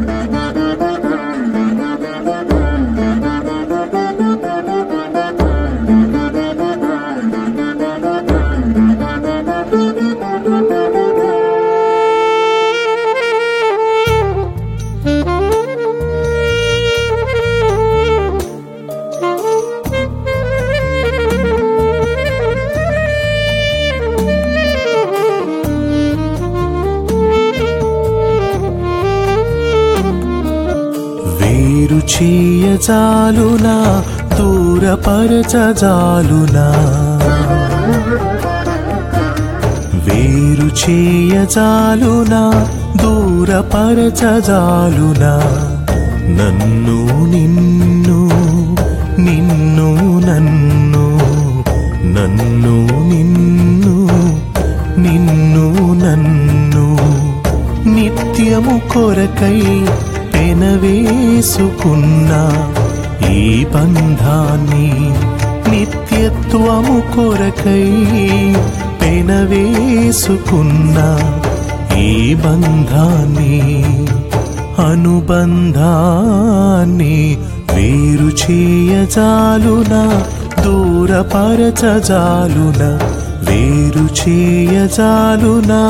వేరు చేయజాలునా దూరపరచజాలునా వేరు చేయజాలునా దూరపరచజాలునా నన్ను నిన్ను నిన్ను నన్ను నన్ను నిన్ను నిన్ను నన్ను నిత్యము కొరకై పెనవేసుకున్న ఈ బంధాన్ని నిత్యత్వము కొరకై పెనవేసుకున్న ఈ బంధాన్ని అనుబంధాన్ని వేరు చేయజాలునా దూరపరచజాలునా వేరు చేయజాలునా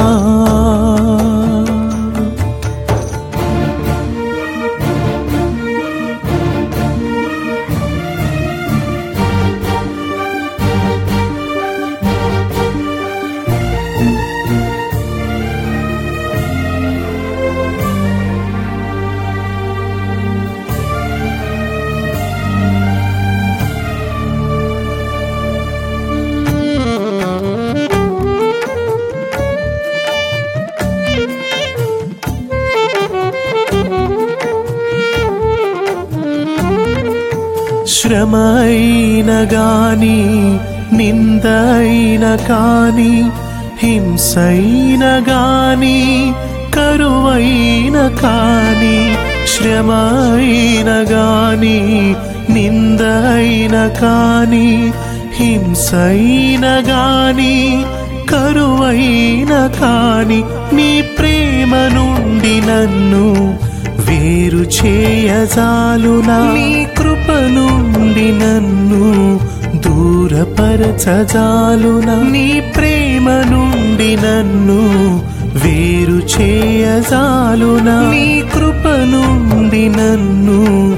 శ్రమ అయిన గాని నింద అయిన కాని హింసైన గాని కరువైన కాని శ్రమ అయిన గాని నింద అయిన కాని హింసైన గాని కరువైన కాని నీ ప్రేమ నుండి నన్ను వేరు చేయజాలునా నీ కృప నుండి నన్ను దూరపరచజాలునా నీ ప్రేమ నుండి నన్ను వేరు చేయజాలునా నీ కృప నుండి నన్ను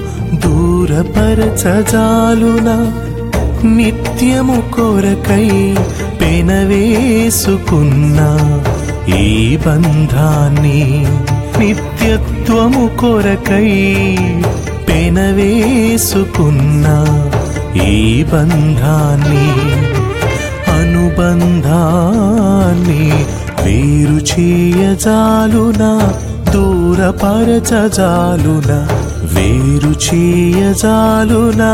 దూరపరచజాలునా నిత్యము కొరకై పెనవేసుకున్న ఈ బంధాన్ని నిత్యత్వము కొరకై పెనవేసుకున్న ఈ బంధాన్ని అనుబంధాన్ని వేరు చేయజాలునా దూరపరచజాలునా వేరు చేయజాలునా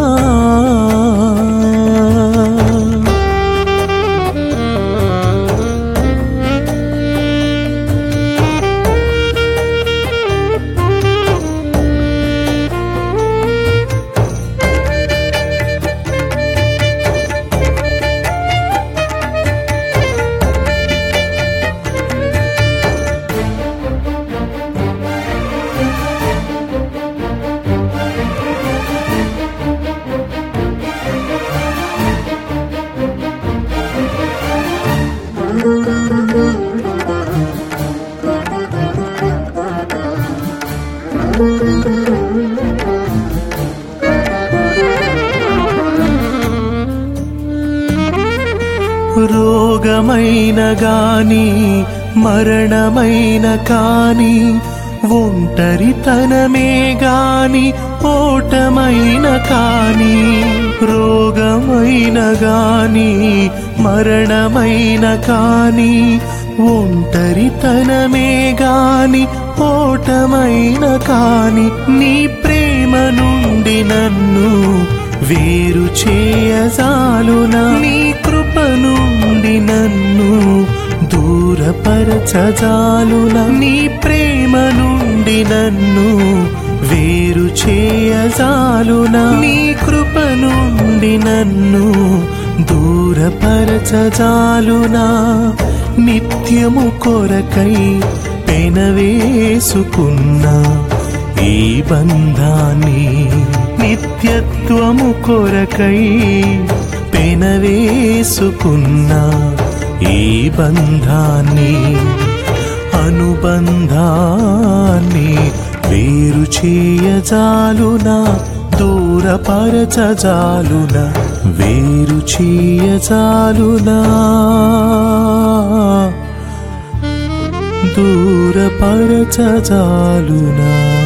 రోగమైన గాని మరణమైన కాని ఒంటరితనమే గాని ఓటమైన కాని రోగమైన గాని మరణమైన కాని ఒంటరితనమే గాని ఓటమైన కాని నీ ప్రేమ నుండి నన్ను వేరు చేయజాలునా నీ కృప నుండి నన్ను దూరపరచజాలునా నీ ప్రేమ నుండి నన్ను వేరు చేయజాలునా నీ కృప నుండి నన్ను దూరపరచజాలునా నిత్యము కొరకై పెనవేసుకున్నా ఈ బంధాన్ని నిత్యత్వము కొరకై పెనవేసుకున్న ఈ బంధాన్ని అనుబంధాన్ని వేరు చేయజాలునా దూరపరచజాలునా వేరు చేయజాలునా దూరపరచజాలునా